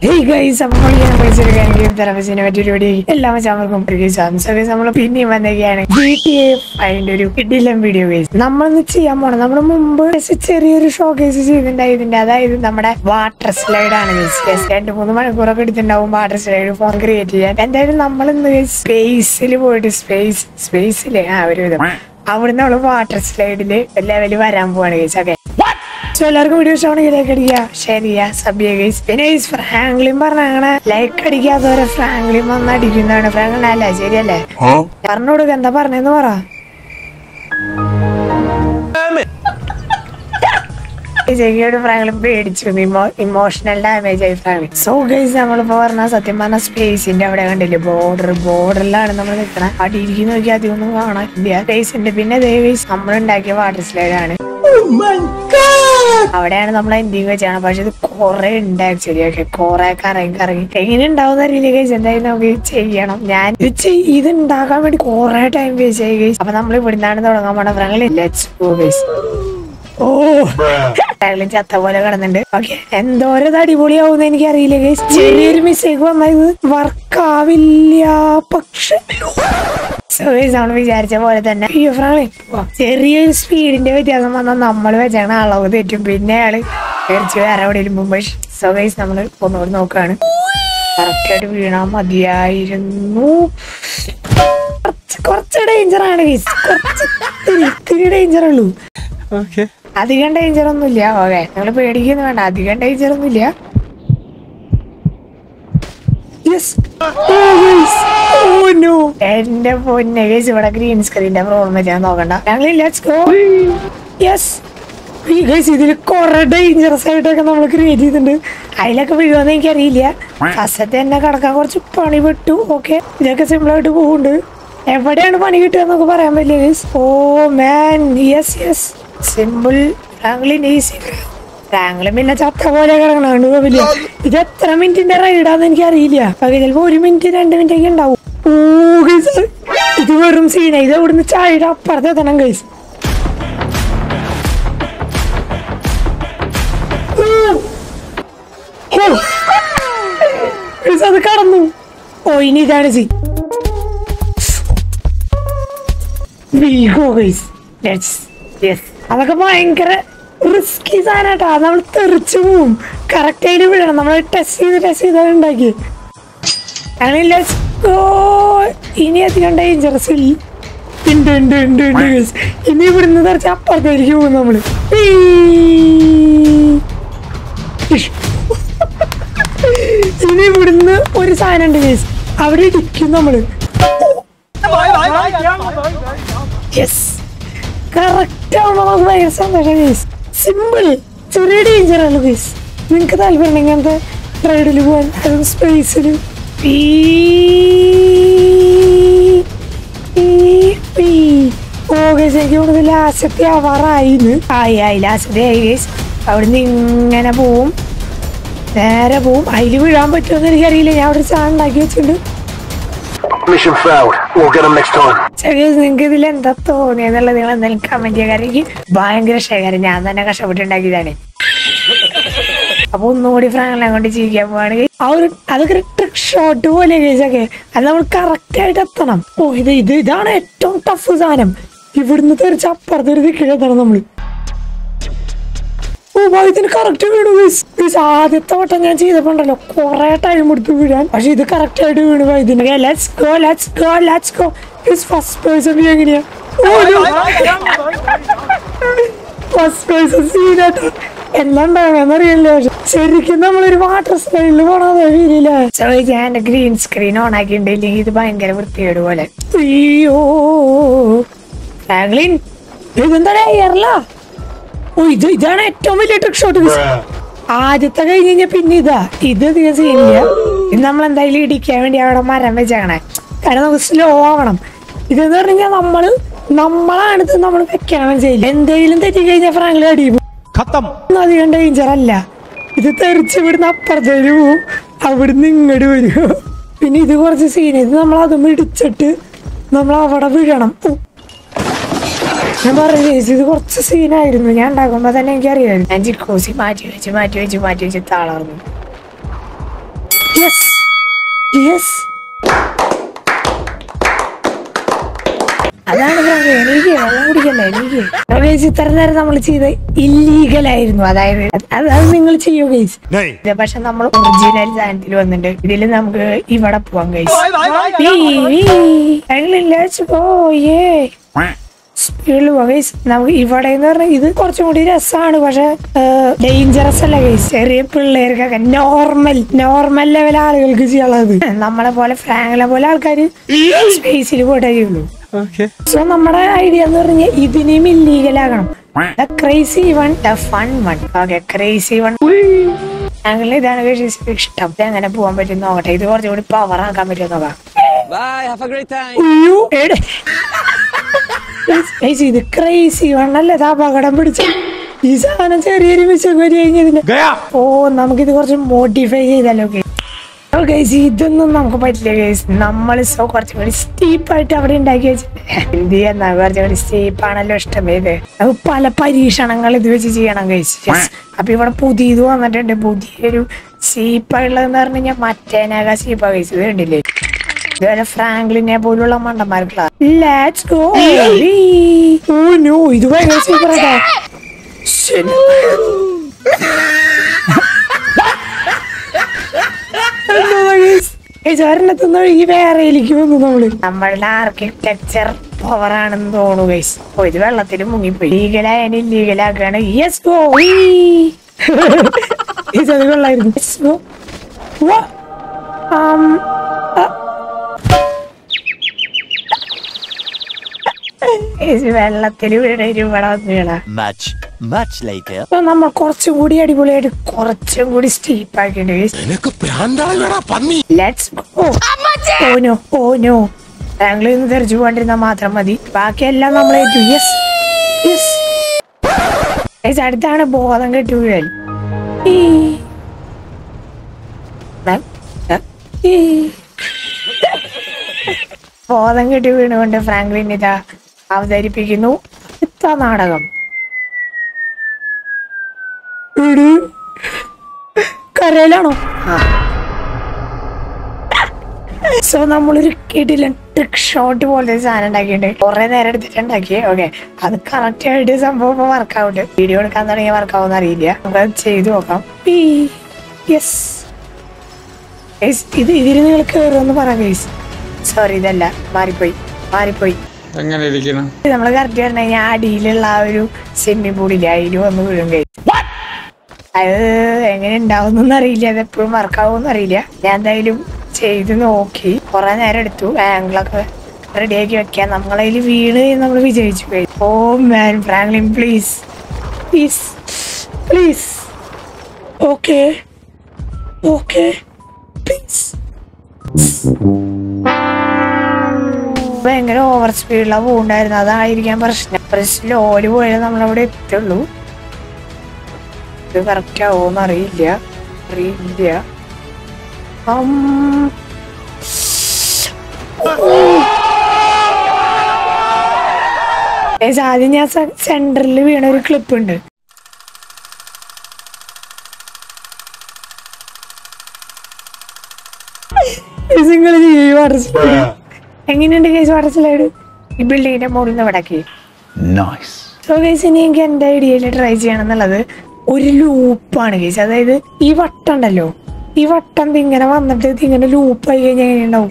Hey guys അപ്പോൾ ഞാൻ പഠിച്ചെടുക്കാനെങ്കിൽ തെറപ്പിച്ചിനെ പറ്റിയൊരു വീഡിയോ എല്ലാ മച്ചാമർക്കും ഗൈസ് നമ്മൾ പിന്നെയും വന്നേക്കാണ് ജി ടി എ ഫൈൻ്റെ ഒരു കിഡിലം വീഡിയോ ഗൈസ് നമ്മളിന്ന് ചെയ്യാൻ പോണം നമ്മൾ മുമ്പ് just ചെറിയൊരു ഷോ കേസ് ചെയ്തിട്ടുണ്ടായി ഇതിന്റെ അതായത് നമ്മുടെ വാട്ടർ സ്ലൈഡ് ആണ് ഗൈസ് രണ്ട് മൂന്ന് മണിക്കൂറൊക്കെ എടുത്തിട്ടുണ്ടാവും വാട്ടർ സ്ലൈഡ് ഫോൺ ക്രിയേറ്റ് ചെയ്യാൻ എന്തായാലും നമ്മൾ ഇന്ന് സ്പേസിൽ പോയിട്ട് സ്പേസ് സ്പേസില് ആ ഒരു വിധം അവിടുന്ന് നമ്മള് വാട്ടർ സ്ലൈഡില് ലെവല് വരാൻ പോവാണ് ഗൈസ് ഓക്കെ സോ എല്ലാവർക്കും വീഡിയോ ഇഷ്ടമാണെങ്കിൽ ലൈക്ക് അടിക്കുക ഷെയർ ചെയ്യുക സബ് ചെയ്യുക guys. പിന്നെ ഗൈസ് ഫ്രാങ്ക്ലിൻ പറഞ്ഞ അങ്ങനെ ലൈക്ക് അടിക്കാത്തവരെ ഫ്രാങ്ക്ലിൻ വന്ന് അടിക്കുന്നതാണ് ഫ്രാങ്ക്ലിൻ അല്ല ശരിയല്ലേ പറഞ്ഞു കൊടുക്ക എന്താ പറഞ്ഞെന്ന് പറ ജയ്യോട് ഫ്രാങ്ക്ലിൻ പേടിച്ചു ഇമോഷണൽ ഡാമേജ് ആയി ഫ്രാങ്ക്ലിൻ സോ ഗൈസ് നമ്മളിപ്പോ പറഞ്ഞ സത്യം പറഞ്ഞ സ്പേസിന്റെ അവിടെ കണ്ടില്ലേ ബോർഡർ ബോർഡറിലാണ് നമ്മൾ നിൽക്കുന്നത് അടിയിരിക്കുന്ന നോക്കി അധികം ഒന്നും കാണാനില്ല സ്പേസിന്റെ പിന്നെ ഗൈസ് നമ്മൾ ഉണ്ടാക്കിയ വാട്ടർ സ്ലൈഡ് ആണ് അവിടെയാണ് നമ്മൾ എൻഡിങ് വെച്ചാണ് പക്ഷെ ഇത് കുറെ ഉണ്ട് ആക്ച്വലി ഒക്കെ കുറെ കറങ്ങി കറങ്ങി എങ്ങനെ ഉണ്ടാവുന്ന അറിയില്ല ഗൈസ് എന്തായാലും നമുക്ക് ഇത് ചെയ്യണം ഞാൻ ഇത് ചെയ്- ഇത് ഉണ്ടാക്കാൻ വേണ്ടി കുറെ ടൈം വേസ്റ്റ് ആയി ഗൈസ് അപ്പൊ നമ്മൾ ഇവിടുന്നാണ് തുടങ്ങാൻ പോണ friendly let's go guys oh Franklin ചത്ത പോലെ കിടന്നുണ്ട് ഓക്കെ എന്തോരം ഇത് അടിപൊളിയാവുന്ന എനിക്ക് അറിയില്ല ഗൈസ് ചെറിയൊരു മിസ്റ്റേക്ക് വന്നത് വർക്കാവില്ല പക്ഷെ നമ്മൾ വിചാരിച്ച പോലെ തന്നെ അയ്യോ ഫ്രാങ്ക്ലിൻ പോവാം. ചെറിയൊരു സ്പീഡിന്റെ വ്യത്യാസം വന്നാൽ നമ്മൾ വെച്ചാണ് അളവ് തെറ്റും പിന്നെ അയാള് തിരിച്ച് വേറെ എവിടെയും മുമ്പ് സോ ഗൈസ് നമ്മൾ ഒന്നുകൂടി നോക്കുകയാണ് കറക്റ്റ് ആയിട്ട് വീണാ മതിയായിരുന്നു കുറച്ച് കുറച്ച് ഡേഞ്ചർ ആണ് ഗൈസ് കുറച്ച് ഇത്തിരി ഇത്തിരി ഡേഞ്ചർ ഉള്ളൂ Okay. അധികം ഡേഞ്ചർ ഒന്നുമില്ല ഓക്കെ നിങ്ങൾ പേടിക്കുന്നു വേണ്ട അധികം ഡേഞ്ചർ ഒന്നുമില്ല Yes. Oh, guys. Oh, no. എന്റെ പൊന്നെ ഗൈസ് ഇവിടെ ഗ്രീൻ സ്ക്രീനിന്റെ പ്രോബ്ലം വെച്ചാൽ നോക്കണ്ട ഞങ്ങൾ ലെറ്റ്സ് ഗോ യെസ് ഗൈസ് ഇതിൽ കുറെ ഡേഞ്ചറസ് ആയിട്ടൊക്കെ നമ്മൾ ക്രിയേറ്റ് ചെയ്തിട്ടുണ്ട് അതിലൊക്കെ വീഴുമെന്ന് എനിക്കറിയില്ല ഫസ്റ്റത്തെ തന്നെ കിടക്കാൻ കുറച്ച് പണി പെട്ടു ഓക്കെ ഇതൊക്കെ സിമ്പിൾ ആയിട്ട് പോകുന്നുണ്ട് എവിടെയാണ് പണി കിട്ടുക എന്നൊക്കെ പറയാൻ പറ്റില്ല guys oh man yes yes simple Franklin easy Franklin പിന്നെ ചത്ത പോലെ കിടക്കണുണ്ട് കുഴപ്പമില്ല ഇത് എത്ര മിനിറ്റിന്റെ റൈഡാന്ന് എനിക്ക് അറിയില്ല പക്ഷെ ചിലപ്പോ ഒരു മിനിറ്റ് രണ്ട് മിനിറ്റ് ഒക്കെ ഉണ്ടാവും ഓ ഗൈസ് ഇത് വെറും സീന ഇത് ഇവിടുന്ന് ചായയുടെ അപ്പുറത്ത് എത്തണം ഗൈസ് ഗൈസ് അത് കടന്നു ഓ ഇനി ഇതാണ് scene we go guys let's yes അതൊക്കെ ഭയങ്കര റിസ്കി സാധനട്ടാ നമ്മൾ തെറിച്ചു പോവും കറക്റ്റ് ആയിട്ട് വിടണം നമ്മൾ ടെസ്റ്റ് ചെയ്ത് ടെസ്റ്റ് ചെയ്താണ് ഉണ്ടാക്കി അങ്ങനെ ലെറ്റ്സ് ഗോ ഇനി അധികം ഡേഞ്ചറസ് ഇല്ല ഉണ്ട് ഉണ്ട് ഉണ്ട് ഉണ്ട് guys. ഇനി ഇവിടുന്ന് തെറിച്ച് അപ്പുറത്തേക്ക് പോകും നമ്മള് ഇഷ്. ഇനി ഇവിടുന്ന് ഒരു സാധനം ഉണ്ട് ഗൈസ് അവിടെ ഇടിക്കും നമ്മള് യെസ് കറക്റ്റ് ആവുമ്പോ നമുക്ക് ഭയങ്കര സന്തോഷം ഗൈസ് സിമ്പിൾ ചെറിയ ഡേഞ്ചർ ആണ് ഗൈസ് നിങ്ങൾക്ക് താല്പര്യം ഇങ്ങനത്തെ റൈഡിൽ പോകാൻ അതും സ്പേസിൽ ഓ ഗൈസ് എനിക്ക് തോന്നുന്നത് ലാസ്റ്റത്തെ ആവാറായിന്ന് ആയി ആയി ലാസ്റ്റത്തെ ആയി ഗൈസ് അവിടുന്ന് ഇങ്ങനെ പോവും നേരെ പോവും അതിൽ വീഴാൻ പറ്റുമെന്ന് എനിക്കറിയില്ല ഞാൻ അവിടെ സാധനം ഉണ്ടാക്കി വെച്ചിട്ടുണ്ട് Mission failed. We'll get them next time. നിങ്ങൾക്ക് ഇതിൽ എന്താ തോന്നിയെന്നുള്ളത് നിങ്ങൾ എന്തെങ്കിലും കമന്റ് ചെയ്യുക കാരണം എനിക്ക് ഭയങ്കര ഇഷ്ടമായി ഞാൻ തന്നെ കഷ്ടപ്പെട്ടുണ്ടാക്കിയതാണ് അപ്പൊ ഒന്നുകൂടി ഫ്രാങ്കിനെ കൊണ്ട് ജീവിക്കാൻ പോവാണെങ്കിൽ ആ ഒരു അതൊക്കെ ഒരു ട്രിക്ക് ഷോട്ട് പോലെ കേസൊക്കെ അത് നമ്മൾ കറക്റ്റ് ആയിട്ട് എത്തണം ഓ ഇത് ഇത് ഇതാണ് ഏറ്റവും ടഫ് സാധനം ഇവിടുന്ന് തെറിച്ച് അപ്പുറത്തൊരു ദിക്കിലെത്തണം നമ്മള് ഓ ഇതിന് കറക്റ്റ് വീണു guys. Guys, ആദ്യത്തെ വട്ടം ഞാൻ ചെയ്തപ്പോണ്ടല്ലോ കൊറേ ടൈം എടുത്തു വീഴാൻ പക്ഷെ ഇത് കറക്റ്റ് ആയിട്ട് വീണു ഇതിന് let's go let's go let's go first person view എങ്ങനെയാ ഫസ്റ്റ് പേഴ്സൺ സീനാട്ടോ എല്ലാം ഉണ്ടാകാന്നറിയില്ല പക്ഷെ ശരിക്കും നമ്മളൊരു വാട്ടർ സ്ലൈഡിൽ പോണത് ഫീലില്ല ഞാൻ ഗ്രീൻ സ്ക്രീൻ ഓൺ ആക്കിയിട്ടുണ്ടെങ്കിൽ ഇത് ഭയങ്കര വൃത്തികേട് പോലെ അയ്യോ ഫ്രാങ്ക്ലിൻ ഇതെന്താ എയർലാ ഓ ഇത് ഇതാണ് ഏറ്റവും വലിയ ട്രിക്ക് ഷോട്ട് ആദ്യത്തെ കഴിഞ്ഞ് കഴിഞ്ഞാൽ പിന്നെ ഇതാ ഇത് അധികം സീനില്ല ഇത് നമ്മൾ എന്തായാലും ഇടിക്കാൻ വേണ്ടി അവിടെ മരം വെച്ചേക്കണേ കാരണം നമുക്ക് സ്ലോ ആവണം ഇതെന്ന് പറഞ്ഞു കഴിഞ്ഞാൽ നമ്മള് നമ്മളാണ് ഇത് നമ്മൾ വെക്കണം ചെയ്യില്ല എന്തെങ്കിലും തെറ്റി കഴിഞ്ഞാൽ ഫ്രാങ്കിൾ അടിയും खत्म ഒന്നും അധികം ഡേഞ്ചർ അല്ല ഇത് തെറിച്ച് ഇവിടുന്ന് അപ്പുറത്തേക്ക് പോവും അവിടുന്ന് ഇങ്ങോട്ട് വരും പിന്നെ ഇത് കുറച്ച് സീൻ ഇത് നമ്മൾ അതും ഇടിച്ചിട്ട് നമ്മൾ അവിടെ വീഴണം ഓ. ഞാൻ പറഞ്ഞു ചേച്ചി ഇത് കുറച്ച് സീനായിരുന്നു ഞാൻ ഉണ്ടാക്കുമ്പോ തന്നെ എനിക്കറിയായിരുന്നു ഞാൻ ജിക്കോസി മാറ്റി വെച്ച് മാറ്റി വെച്ച് മാറ്റി വെച്ച് താളർന്നു യെസ് അതാണ് പറഞ്ഞത് എനിക്ക് വെള്ളം കുടിക്കല്ലേ എനിക്ക് ഗൈസ് ഇത്ര നേരം നമ്മൾ ചെയ്ത ഇല്ലീഗൽ ആയിരുന്നു അതായത് അത് അത് നിങ്ങൾ ചെയ്യോ ഗൈസ് ഇത് പക്ഷെ നമ്മൾ ഒറിജിനൽ സാധനത്തിൽ വന്നിട്ടുണ്ട് ഇതിൽ നമുക്ക് ഇവിടെ പോവാം ഗൈസ് സ്പീഡിൽ പോവാം ഗൈസ് നമുക്ക് ഇവിടെ എന്ന് പറഞ്ഞാൽ ഇത് കുറച്ചും കൂടി രസമാണ് പക്ഷെ ഡേഞ്ചറസ് അല്ല ഗൈസ് ചെറിയ പിള്ളേർക്കൊക്കെ നോർമൽ നോർമൽ ലെവൽ ആളുകൾക്ക് ചെയ്യാനുള്ളത് നമ്മളെ പോലെ ഫ്രാങ്കിലെ പോലെ ആൾക്കാർ സ്പേസിൽ പോയിട്ടേ ചെയ്യുള്ളൂ സോ നമ്മുടെ ഐഡിയ എന്ന് പറഞ്ഞാൽ ഇതിനെയും ഇല്ലീഗൽ ആകണം the crazy one the fun one okay crazy one ഞങ്ങൾ ഇതാണ് guys ഇഷ്ടം ഇത് എങ്ങനെ പോകാൻ പറ്റും നോക്കട്ടെ ഇത് കുറച്ചുകൂടി പവർ ആക്കാൻ പറ്റുമോ നോക്കാം Bye. Have a great time. അയ്യോ, എടെ. Guys, ഇത് ക്രേസി വണ്ണല്ലേ ഇത് അപകടം പിടിച്ചു ഈ സാധനം ചെറിയൊരു മിസ്റ്റേക്ക് വരി കഴിഞ്ഞതിന് ഓ നമുക്കിത് കുറച്ച് മോഡിഫൈ ചെയ്താലോ ഗൈസ് ഇതൊന്നും നമുക്ക് പറ്റില്ല ഗൈസ് നമ്മൾ സോ കുറച്ചും കൂടി സ്റ്റീപ്പായിട്ട് അവിടെ ഉണ്ടാക്കി വെച്ചിട്ട് എന്ത് ചെയ്യാ കുറച്ചും കൂടി സ്റ്റീപ്പ് ആണല്ലോ ഇഷ്ടം ഇത് നമുക്ക് പല പരീക്ഷണങ്ങൾ ഇത് വെച്ച് ചെയ്യണം ഗൈസ് അപ്പൊ ഇവിടെ പുതിയത് വന്നിട്ടുണ്ട് പുതിയൊരു സ്റ്റീപ്പായുള്ളതെന്ന് പറഞ്ഞു കഴിഞ്ഞാൽ മറ്റേനാകാ സ്റ്റീപ്പാ ഗൈസ് ഇത് കണ്ടില്ലേ ഇതുവരെ ഫ്രാങ്ക്ലിനെ പോലുള്ള മണ്ടന്മാർക്കുള്ള ലെറ്റ്സ് ഗോ ഓ നോ ഇത് ഭയങ്കര സൂപ്പറാ ഒരെണ്ണത്തുനിന്ന് ഒഴുകി വേറെയിലേക്ക് വന്നു നമ്മള് നമ്മളുടെ ആർക്കിടെക്ചർ പവർ ആണെന്ന് തോന്നുന്നു ഗൈസ് ഓ ഇത് വെള്ളത്തിൽ മുങ്ങിപ്പോയി ലീഗലായാലും ഇല്ലീഗലാക്കാണ് യെസ് ഗോ ഇത് അത് കൊള്ളായിരുന്നു യെസ് ഗോ വെള്ളത്തിൽ വീണ ഇവിടെ വന്ന് വീണ Much, much later. അപ്പൊ നമ്മൾ കുറച്ചും കൂടി അടിപൊളിയായിട്ട് കുറച്ചും കൂടി സ്റ്റീപ്പ് ആക്കിണ്ട് ലെറ്റ്സ് ഗോ ഓനോ ഓനോ ബാംഗ്ലൂരിൽ നിന്ന് തെറിച്ചു പോകാണ്ടിരുന്നാൽ മാത്രം മതി ബാക്കിയെല്ലാം നമ്മൾ യെസ് യെസ് അടുത്താണ് ബോധം കെട്ടു വീഴൽ ഈ. ദാ, ദാ, ഈ. ബോധം കെട്ടി വീണുകൊണ്ട് ഫ്രാങ്ക്ലിൻ ഇതാ അവതരിപ്പിക്കുന്നു അടുത്ത നാടകം എടി, കരയിലാണോ സോ നമ്മളൊരു കിടിലൻ ട്രിക്ക് ഷോട്ട് പോലത്തെ ഒരു സാധനം ഉണ്ടാക്കിയിട്ടുണ്ട് കുറെ നേരം എടുത്തിട്ട് ഉണ്ടാക്കി ഓക്കെ അത് കറക്റ്റ് ആയിട്ട് സംഭവം ഇപ്പൊ വർക്കൗട്ട് വീഡിയോ എടുക്കാൻ തുടങ്ങിയ വർക്കാവുന്ന അറിയില്ല നമുക്കത് ചെയ്തു നോക്കാം യെസ് ഇത് ഇതിന് നിങ്ങൾ കയറുമെന്ന് പറ ഗൈസ് സോറി ഇതല്ല മാറിപ്പോയി മാറിപ്പോയി എങ്ങനെ ഇരിക്കണം നമ്മൾ കറക്റ്റ് പറഞ്ഞു കഴിഞ്ഞാൽ അടിയിലുള്ള ആ ഒരു സ്വിമ്മിംഗ് പൂളില്ലേ അതിൽ വന്ന് വീഴും കഴിയും അത് എങ്ങനെ ഉണ്ടാവുന്നൊന്നും അറിയില്ല അത് എപ്പോഴും വർക്കാവുമെന്ന് അറിയില്ല ഞാൻ എന്തായാലും ചെയ്ത് നോക്കി കുറെ നേരം എടുത്തു ആംഗിളൊക്കെ റെഡിയാക്കി വെക്കാൻ നമ്മളതിൽ വീണ് നമ്മൾ വിജയിച്ചു പോയി oh man Franklin please please please okay okay please ഭയങ്കര ഓവർ സ്പീഡിലാണ് പോകുണ്ടായിരുന്നു അതായിരിക്കാൻ പ്രശ്നം സ്ലോയില് പോയാൽ നമ്മളവിടെ എത്തുള്ളൂ ഇത് കറക്റ്റ് ആവുമെന്ന് അറിയില്ല അറിയില്ല ഉം. Guys, ആദ്യം ഞാൻ സെന്ററിൽ വീണ ഒരു ക്ലിപ്പ് ഉണ്ട് നിങ്ങൾ വാട്ടർ സ്ലൈഡ് എങ്ങനെയുണ്ട് കേസ് വാട്ടർ സ്ലൈഡ് ഈ ബിൽഡിങ്ങിന്റെ മുകളിൽ നിന്ന് വിടക്കി Nice. സോ ഗൈസ് ഇനി എനിക്ക് എന്റെ ഐഡിയയിൽ ട്രൈ ചെയ്യണം എന്നുള്ളത് ഒരു ലൂപ്പാണ് ഗൈസ് അതായത് ഈ വട്ടം ഉണ്ടല്ലോ ഈ വട്ടം ദേ ഇങ്ങനെ വന്നിട്ട് ഇത് ഇങ്ങനെ ലൂപ്പായി കഴിഞ്ഞാൽ എങ്ങനെ ഉണ്ടാവും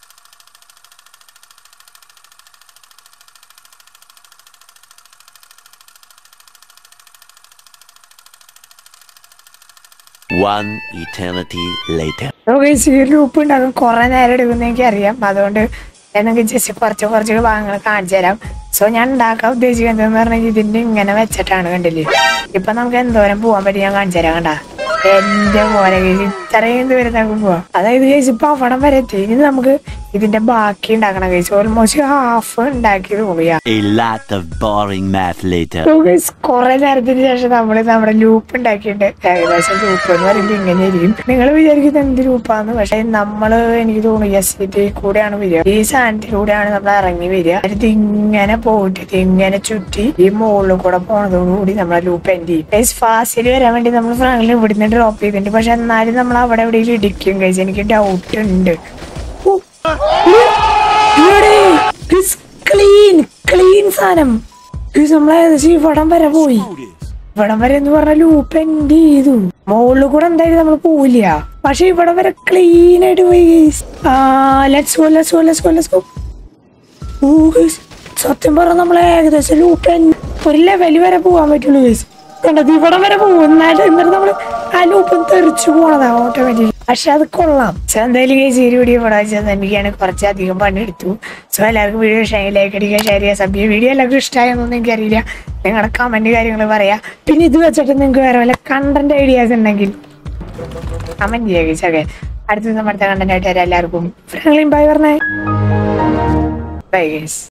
One eternity later. So guys ഈ ലൂപ്പ് ഉണ്ടാകും കുറെ നേരം എടുക്കുന്ന എനിക്ക് അറിയാം അതുകൊണ്ട് ഞാൻ നിങ്ങൾക്ക് ജസ്റ്റ് കുറച്ച് കുറച്ച് ഭാഗങ്ങൾ കാണിച്ചു തരാം സോ ഞാൻ ഉണ്ടാക്കാൻ ഉദ്ദേശിക്കുന്നത് എന്ന് പറഞ്ഞാൽ ഇതിന്റെ ഇങ്ങനെ വെച്ചിട്ടാണ് കണ്ടില്ലേ ഇപ്പൊ നമുക്ക് എന്തോരം പോവാൻ പറ്റി ഞാൻ കാണിച്ചു തരാം കണ്ടാ എന്റെ പോലെ ഗൈസ് ഇത്രയും ദൂരം നമുക്ക് പോവാം അതായത് ഗൈസ് ഇപ്പൊ അവിടം വരെ എത്തി ഇനി നമുക്ക് ഇതിന്റെ ബാക്കി ഉണ്ടാക്കണം ഗൈസ് ഓൾമോസ്റ്റ് ഹാഫ് ഉണ്ടാക്കി പോവുക A lot of boring math later. കുറെ നേരത്തിന് ശേഷം നമ്മൾ നമ്മുടെ ലൂപ്പ് ഉണ്ടാക്കിയിട്ട് ഏകദേശം ലൂപ്പ് എന്ന് പറയുമ്പോൾ ഇങ്ങനെ ഇരിക്കും നിങ്ങൾ വിചാരിക്കുന്നത് എന്ത് ലൂപ്പാന്ന് പക്ഷെ നമ്മള് എനിക്ക് തോന്നുന്നു എസ് സി കൂടെയാണ് വരിക ഈ സാധനത്തിലൂടെയാണ് നമ്മൾ ഇറങ്ങി വരിക അത് ഇങ്ങനെ പോയിട്ട് ഇത് ഇങ്ങനെ ചുറ്റി ഈ മുകളിൽ കൂടെ പോണതോടുകൂടി നമ്മളെ ലൂപ്പ് എൻഡ് ചെയ്യും ഫാസ്റ്റിൽ വരാൻ വേണ്ടി നമ്മൾ ഫ്രാങ്കിൽ ഇവിടുന്ന് ഡ്രോപ്പ് ചെയ്തിട്ടുണ്ട് പക്ഷെ എന്നാലും നമ്മൾ അവിടെ എവിടെയെങ്കിലും ഇടിക്കും കഴിച്ച് എനിക്ക് ഡൗട്ട് ഉണ്ട് ക്ലീൻ ക്ലീൻ സാധനം ഇത് നമ്മളെ ഏകദേശം ഇവിടം വരെ പോയി ഇവിടം വരെ എന്ന് പറഞ്ഞ ലൂപ്പ് എൻഡ് ചെയ്തു മുകളിൽ കൂടെ എന്തായാലും നമ്മൾ പോവില്ല പക്ഷെ ഇവിടെ വരെ ക്ലീൻ ആയിട്ട് പോയി guys. ആ let's go let's go let's go let's go oh guys, സത്യം പറഞ്ഞ നമ്മളെ ഏകദേശം ലൂപ്പ് ഒരു ലെവൽ വരെ പോകാൻ പറ്റുള്ളൂ ഗൈസ് കണ്ടത് ഇവിടം വരെ പോകും എന്നാലും എന്നിട്ട് നമ്മള് ആ ലൂപ്പ് തെറിച്ചു പോണതാ ഓട്ടോമാറ്റിക് പക്ഷെ അത് കൊള്ളാം സോ എന്തായാലും ഗൈസ് ഈ വീഡിയോ ഇവിടെ വെച്ചാൽ എനിക്കാണ് കുറച്ചധികം പണിയെടുത്തു സോ എല്ലാവർക്കും വീഡിയോ ഇഷ്ടമായി ലൈക്ക് അടിക്കുക ഷെയർ ചെയ്യുക സബ് ചെയ്യുക വീഡിയോ എല്ലാവർക്കും ഇഷ്ടമായെന്നൊന്നും എനിക്കറിയില്ല നിങ്ങളുടെ കമന്റ് കാര്യങ്ങൾ പറയാ പിന്നെ ഇത് വെച്ചിട്ട് നിങ്ങൾക്ക് വേറെ വല്ല കണ്ടന്റ് ഐഡിയാസ് ഉണ്ടെങ്കിൽ കമന്റ് ചെയ്യുക ഗൈസ് ഓക്കെ അടുത്ത ദിവസം അടുത്ത കണ്ടന്റ് ആയിട്ട് വരാം എല്ലാവർക്കും ഫ്രണ്ട്ലിയും ബൈ പറഞ്ഞേ ബൈ ഗൈസ്